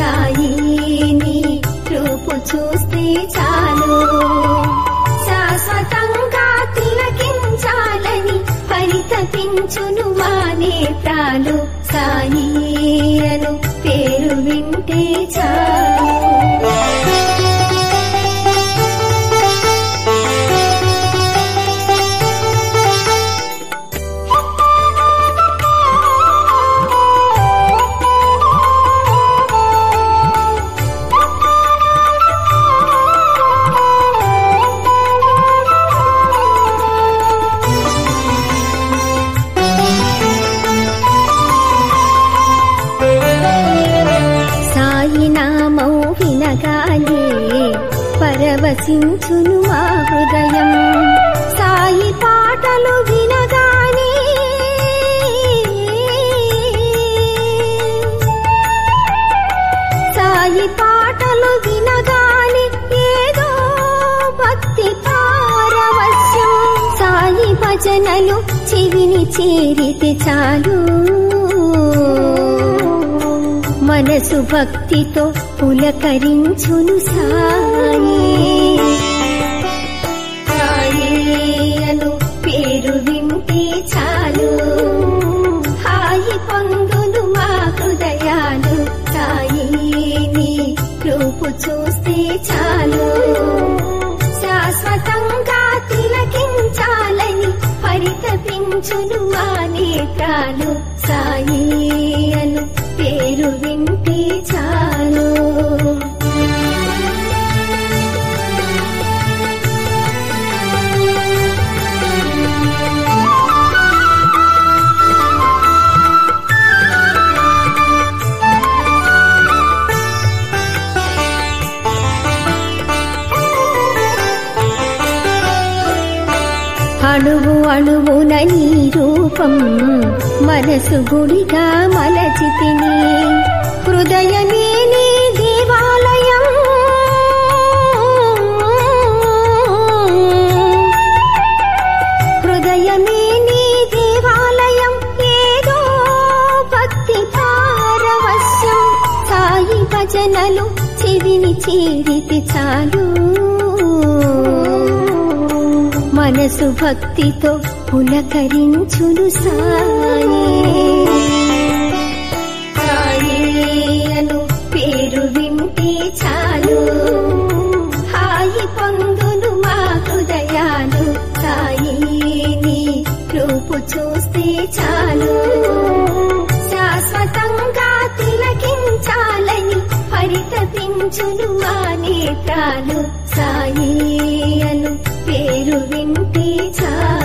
సాయి నీ రూపు చూస్తే చాలు శాశ్వతంగా తిలకించాలని పరితపించును మా నేత్రాలు సాయి అను పేరు వింటే చాలు సాయి నామౌ వినగానే పరవశించును మా హృదయం సాయి పాటలు వినగానే సాయి పాటలు వినగానే ఏదో భక్తి పారవశ్యం సాయి భజనలు చెవిని చేరితే చాలు మనసు భక్తితో పులకరించును సాయి సాయి అను పేరు వింటే చాలు హాయి పొందును మా హృదయాలు సాయి నీ రూపు చూస్తే చాలు శాశ్వతంగా తిలకించాలని పరితపించును మా నేత్రాలు సాయి అను పేరు వింటే చాలు అణువు అణువున నీ రూపం మనసు గుడిగా మలచితిని హృదయమే నీ దేవాలయం హృదయమే నీ దేవాలయం ఏదో భక్తి పారవశ్యం సాయి భజనలు చెవిని చేరితే చాలు మనసు భక్తితో పులకరించును సాయి సాయి అను పేరు వింటే చాలు హాయి పొందును మా హృదయాలు సాయి నీ రూపు చూస్తే చాలు శాశ్వతంగా తిలకించాలని పరితపించును మా నేత్రాలు సాయి అను పేరు వింటే చాలు